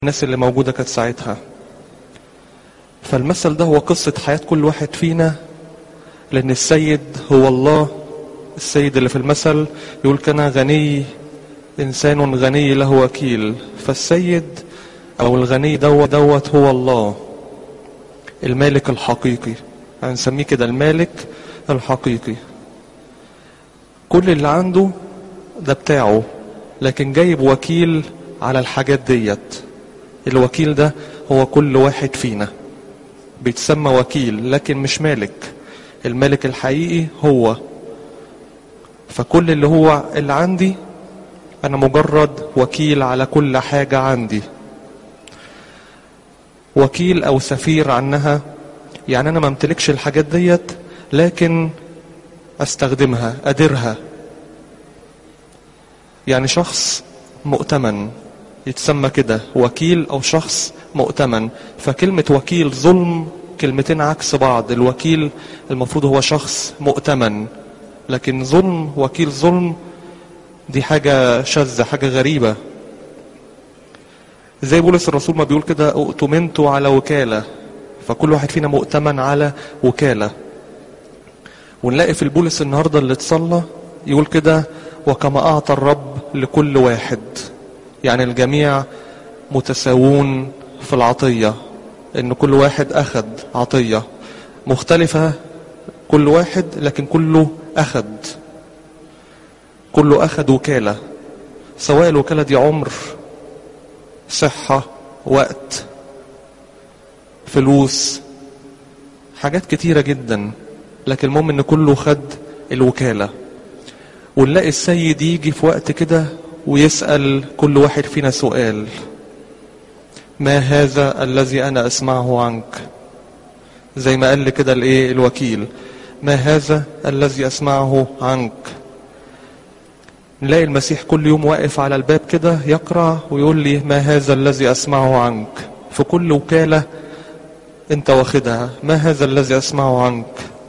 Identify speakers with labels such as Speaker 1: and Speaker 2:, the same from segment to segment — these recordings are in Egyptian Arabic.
Speaker 1: الناس اللي موجودة كانت ساعتها فالمثل ده هو قصة حياة كل واحد فينا لأن السيد هو الله السيد اللي في المثل يقول كان غني إنسان غني له وكيل فالسيد أو الغني دوت دوت هو الله المالك الحقيقي هنسميه كده المالك الحقيقي كل اللي عنده ده بتاعه لكن جايب وكيل على الحاجات ديت الوكيل ده هو كل واحد فينا بيتسمى وكيل لكن مش مالك الملك الحقيقي هو فكل اللي هو اللي عندي انا مجرد وكيل على كل حاجة عندي وكيل او سفير عنها يعني انا ما امتلكش الحاجات ديت لكن استخدمها اديرها يعني شخص مؤتمن يتسمى كده وكيل او شخص مؤتمن فكلمة وكيل ظلم كلمتين عكس بعض الوكيل المفروض هو شخص مؤتمن لكن ظلم وكيل ظلم دي حاجة شاذة حاجة غريبة زي بولس الرسول ما بيقول كده اؤتمنت على وكالة فكل واحد فينا مؤتمن على وكالة ونلاقي في البولس النهاردة اللي اتصلى يقول كده وكما أعطى الرب لكل واحد يعني الجميع متساوون في العطية ان كل واحد اخد عطية مختلفة كل واحد لكن كله اخد كله اخد وكالة سواء الوكالة دي عمر صحة وقت فلوس حاجات كتيرة جدا لكن المهم ان كله خد الوكالة ونلاقي السيد يجي في وقت كده ويسأل كل واحد فينا سؤال ما هذا الذي أنا أسمعه عنك زي ما قال لي كده الايه الوكيل ما هذا الذي أسمعه عنك نلاقي المسيح كل يوم واقف على الباب كده يقرأ ويقول لي ما هذا الذي أسمعه عنك في كل وكالة انت واخدها ما هذا الذي أسمعه عنك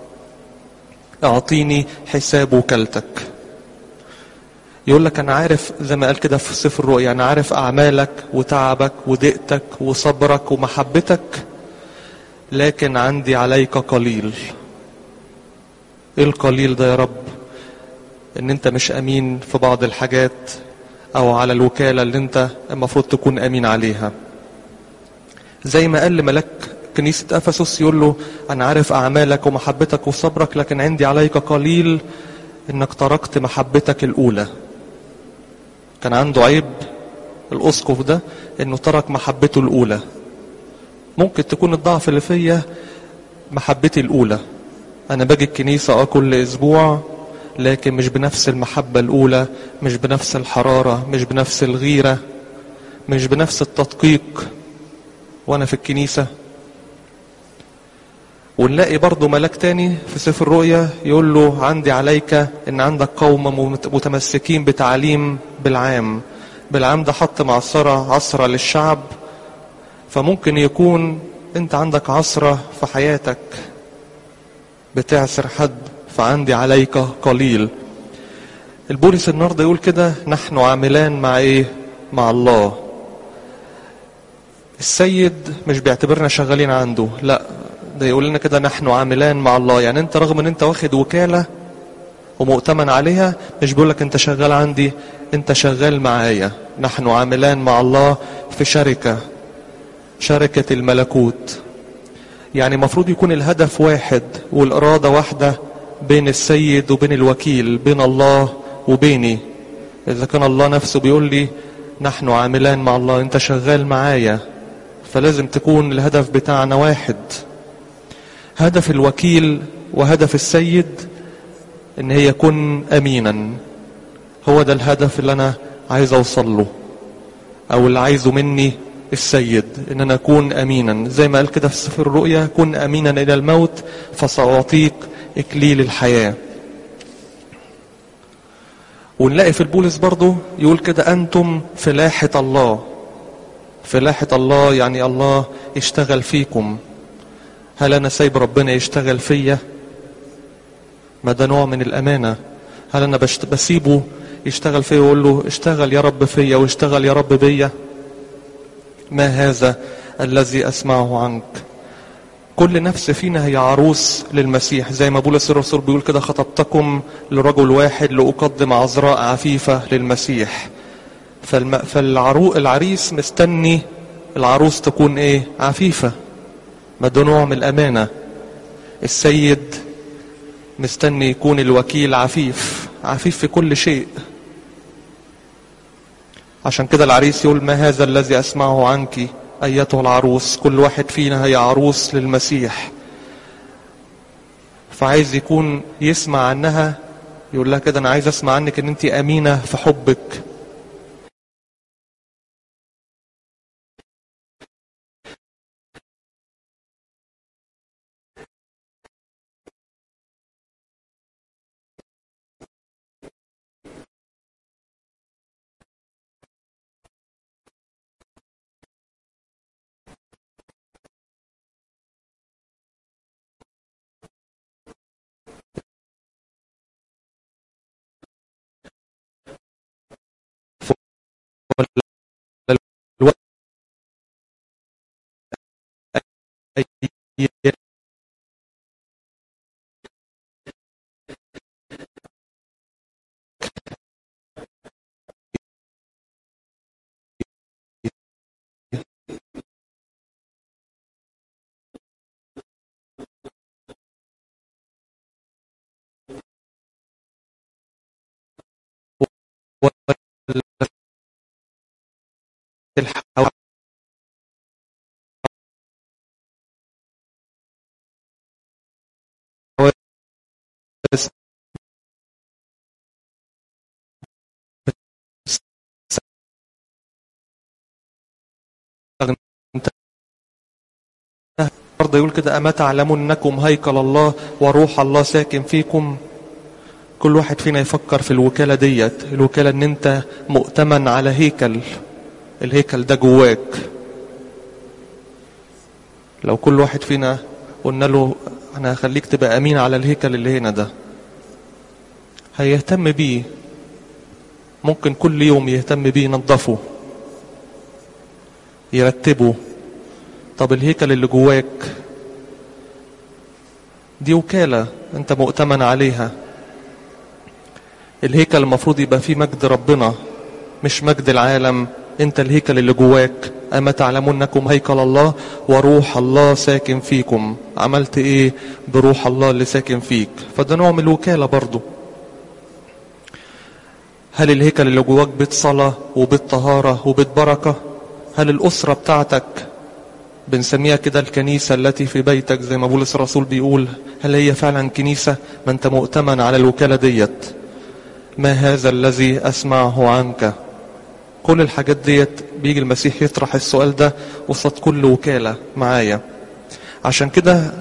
Speaker 1: أعطيني حساب وكالتك يقول لك انا عارف زي ما قال كده في سفر الرؤيا انا عارف اعمالك وتعبك ودقتك وصبرك ومحبتك لكن عندي عليك قليل ايه القليل ده يا رب ان انت مش امين في بعض الحاجات او على الوكالة اللي انت المفروض تكون امين عليها زي ما قال لملاك كنيسة افسس يقول له انا عارف اعمالك ومحبتك وصبرك لكن عندي عليك قليل انك تركت محبتك الاولى كان عنده عيب الاسقف ده انه ترك محبته الاولى ممكن تكون الضعف اللي فيا محبتي الاولى انا باجي الكنيسة اه كل اسبوع لكن مش بنفس المحبة الاولى مش بنفس الحرارة مش بنفس الغيرة مش بنفس التدقيق وانا في الكنيسة ونلاقي برضه ملاك تاني في سفر الرؤيا يقول له عندي عليك ان عندك قوم متمسكين بتعليم بالعام بالعام ده حط معصرة عصرة للشعب فممكن يكون انت عندك عصرة في حياتك بتعسر حد فعندي عليك قليل البولس النهارده يقول كده نحن عاملان مع ايه مع الله السيد مش بيعتبرنا شغالين عنده لا ده يقول لنا كده نحن عاملان مع الله يعني انت رغم ان انت واخد وكالة ومؤتمن عليها مش بيقول لك انت شغال عندي انت شغال معايا نحن عاملان مع الله في شركة شركة الملكوت يعني المفروض يكون الهدف واحد والإرادة واحدة بين السيد وبين الوكيل بين الله وبيني إذا كان الله نفسه بيقول لي نحن عاملان مع الله انت شغال معايا فلازم تكون الهدف بتاعنا واحد هدف الوكيل وهدف السيد ان هي يكون امينا هو ده الهدف اللي انا عايز اوصل له او اللي عايزه مني السيد ان انا اكون امينا زي ما قال كده في سفر الرؤيا كن امينا الى الموت فساعطيك اكليل الحياه ونلاقي في البولس برضه يقول كده انتم فلاحه الله فلاحه الله يعني الله يشتغل فيكم هل انا سايب ربنا يشتغل فيا ما ده نوع من الامانه هل انا بشت... بسيبه يشتغل فيا ويقول له اشتغل يا رب فيا واشتغل يا رب بيا ما هذا الذي أسمعه عنك كل نفس فينا هي عروس للمسيح زي ما بولس الرسول بيقول كده خطبتكم لرجل واحد لأقدم عذراء عفيفة للمسيح فالم... فالعرو... العريس مستني العروس تكون ايه عفيفة ما ده نوع من الأمانة السيد مستني يكون الوكيل عفيف عفيف في كل شيء عشان كده العريس يقول ما هذا الذي أسمعه عنك أيتها العروس كل واحد فينا هي عروس للمسيح فعايز يكون يسمع عنها يقول لها كده أنا عايز أسمع عنك أن أنت أمينة في حبك الحوادث برضه يقول كده أما تعلمون أنكم هيكل الله وروح الله ساكن فيكم كل واحد فينا يفكر في الوكالة ديت الوكالة ان انت مؤتمن على هيكل الهيكل ده جواك لو كل واحد فينا قلنا له انا هخليك تبقى امين على الهيكل اللي هنا ده هيهتم بيه ممكن كل يوم يهتم بيه ينظفه يرتبه طب الهيكل اللي جواك دي وكالة انت مؤتمن عليها الهيكل المفروض يبقى فيه مجد ربنا مش مجد العالم انت الهيكل اللي جواك اما تعلمون انكم هيكل الله وروح الله ساكن فيكم عملت ايه بروح الله اللي ساكن فيك فده نوع من الوكالة برضو هل الهيكل اللي جواك بيت صلاة وبيت طهارة وبيت بركة هل الأسرة بتاعتك بنسميها كده الكنيسة التي في بيتك زي ما بولس الرسول بيقول هل هي فعلا كنيسة ما انت مؤتمن على الوكالة ديت ما هذا الذي أسمعه عنك كل الحاجات ديت بيجي المسيح يطرح السؤال ده قصاد كل وكالة معايا عشان كده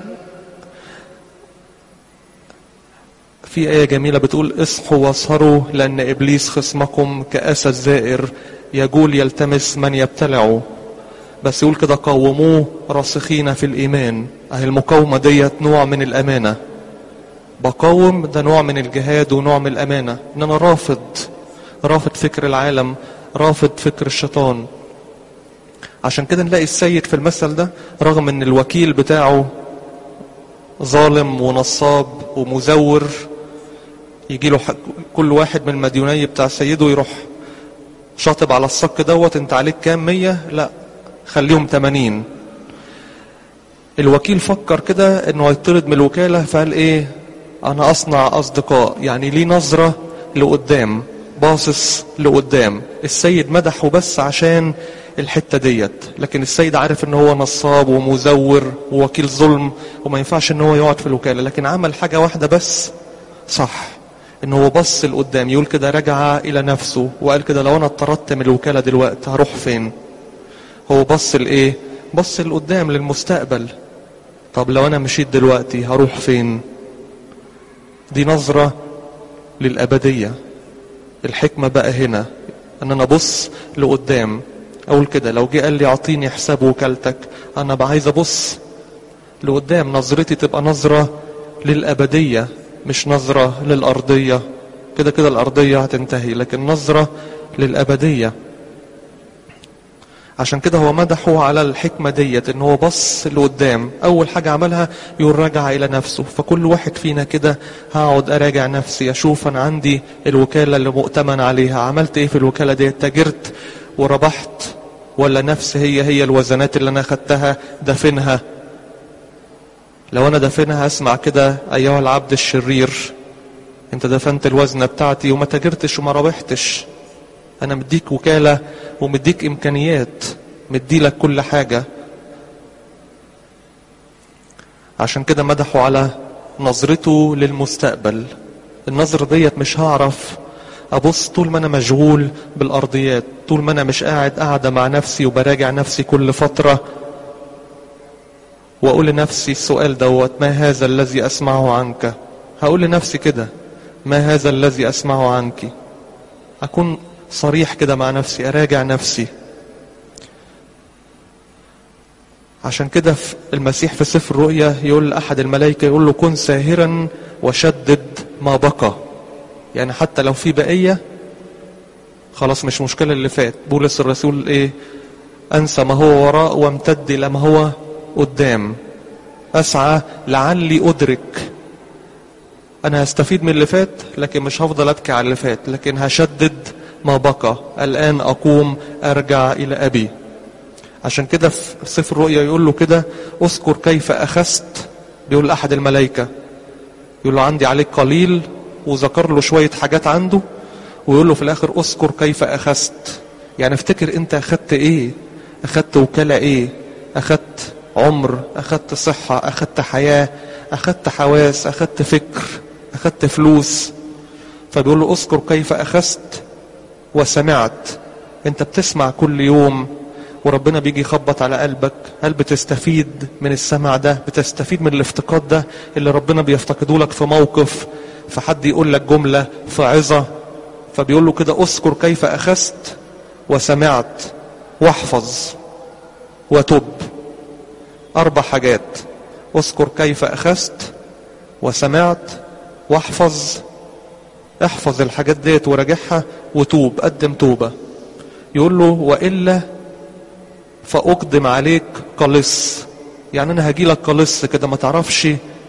Speaker 1: في آية جميلة بتقول اصحوا واسهروا لأن إبليس خصمكم كأسد زائر يجول يلتمس من يبتلعه بس يقول كده قاوموه راسخين في الإيمان أهي المقاومة ديت نوع من الأمانة بقاوم ده نوع من الجهاد ونوع من الأمانة إن أنا رافض رافض فكر العالم رافض فكر الشيطان عشان كده نلاقي السيد في المثل ده رغم ان الوكيل بتاعه ظالم ونصاب ومزور يجي له كل واحد من المديوني بتاع سيده يروح شاطب على الصك دوت انت عليك كام مية لا خليهم تمانين الوكيل فكر كده انه هيطرد من الوكالة فقال ايه انا اصنع اصدقاء يعني ليه نظرة لقدام باصص لقدام السيد مدحه بس عشان الحتة ديت لكن السيد عارف ان هو نصاب ومزور ووكيل ظلم وما ينفعش ان هو يقعد في الوكالة لكن عمل حاجة واحدة بس صح ان هو بص لقدام يقول كده رجع الى نفسه وقال كده لو انا اتطردت من الوكالة دلوقتي هروح فين هو بص لايه بص لقدام للمستقبل طب لو انا مشيت دلوقتي هروح فين دي نظرة للأبدية الحكمة بقى هنا ان انا ابص لقدام اقول كده لو جه قال لي اعطيني حساب وكالتك انا بقى عايز ابص لقدام نظرتي تبقى نظرة للأبدية مش نظرة للأرضية كده كده الأرضية هتنتهي لكن نظرة للأبدية عشان كده هو مدحه على الحكمة ديت ان هو بص لقدام اول حاجة عملها يقول رجع الى نفسه فكل واحد فينا كده هقعد اراجع نفسي اشوف انا عندي الوكالة اللي مؤتمن عليها عملت ايه في الوكالة ديت تاجرت وربحت ولا نفس هي هي الوزنات اللي انا خدتها دفنها لو انا دفنها اسمع كده ايها العبد الشرير انت دفنت الوزنة بتاعتي وما تاجرتش وما ربحتش انا مديك وكالة ومديك امكانيات مديلك كل حاجة عشان كده مدحوا على نظرته للمستقبل النظرة ديت مش هعرف ابص طول ما انا مشغول بالارضيات طول ما انا مش قاعد قاعدة مع نفسي وبراجع نفسي كل فترة واقول لنفسي السؤال دوت ما هذا الذي اسمعه عنك هقول لنفسي كده ما هذا الذي اسمعه عنك اكون صريح كده مع نفسي اراجع نفسي عشان كده في المسيح في سفر الرؤيا يقول لأحد الملائكة يقول له كن ساهرا وشدد ما بقى يعني حتى لو في بقية خلاص مش مشكلة اللي فات بولس الرسول ايه انسى ما هو وراء وامتد الى ما هو قدام اسعى لعلي ادرك انا هستفيد من اللي فات لكن مش هفضل ابكي على اللي فات لكن هشدد ما بقى الان اقوم ارجع الى ابي عشان كده في سفر الرؤيا يقول له كده اذكر كيف اخذت بيقول احد الملائكه يقول له عندي عليك قليل وذكر له شويه حاجات عنده ويقول له في الاخر اذكر كيف اخذت يعني افتكر انت اخذت ايه اخذت وكاله ايه اخذت عمر اخذت صحه اخذت حياه اخذت حواس اخذت فكر اخذت فلوس فبيقول له اذكر كيف اخذت وسمعت انت بتسمع كل يوم وربنا بيجي يخبط على قلبك هل بتستفيد من السمع ده بتستفيد من الافتقاد ده اللي ربنا بيفتقده لك في موقف في حد يقول لك جملة في عظة فبيقول له كده اذكر كيف أخذت وسمعت واحفظ وتب أربع حاجات اذكر كيف أخذت وسمعت واحفظ احفظ الحاجات ديت وراجعها وتوب قدم توبة يقول له وإلا فأقدم عليك قلص يعني أنا هجي لك قلص كده ما تعرفش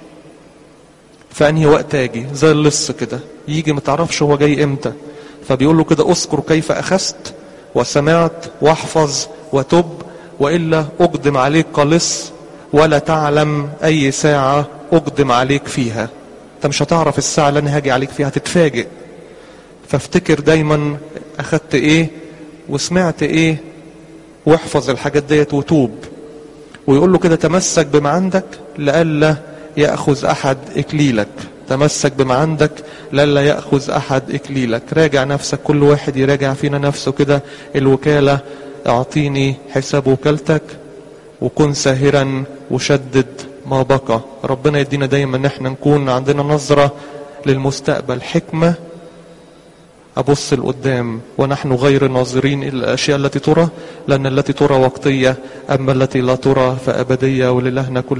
Speaker 1: في أنهي وقت أجي زي اللص كده يجي ما تعرفش هو جاي إمتى فبيقول له كده أذكر كيف أخذت وسمعت واحفظ وتب وإلا أقدم عليك قلص ولا تعلم أي ساعة أقدم عليك فيها أنت مش هتعرف الساعة اللي أنا هاجي عليك فيها هتتفاجئ فافتكر دايما أخدت إيه وسمعت إيه واحفظ الحاجات ديت وتوب ويقول له كده تمسك بما عندك لئلا ياخذ احد اكليلك تمسك بما عندك لئلا ياخذ احد اكليلك راجع نفسك كل واحد يراجع فينا نفسه كده الوكاله اعطيني حساب وكالتك وكن ساهرا وشدد ما بقى ربنا يدينا دايما ان احنا نكون عندنا نظره للمستقبل حكمه أبص لقدام ونحن غير ناظرين إلى الأشياء التي ترى لأن التي ترى وقتية أما التي لا ترى فأبدية وللهنا كل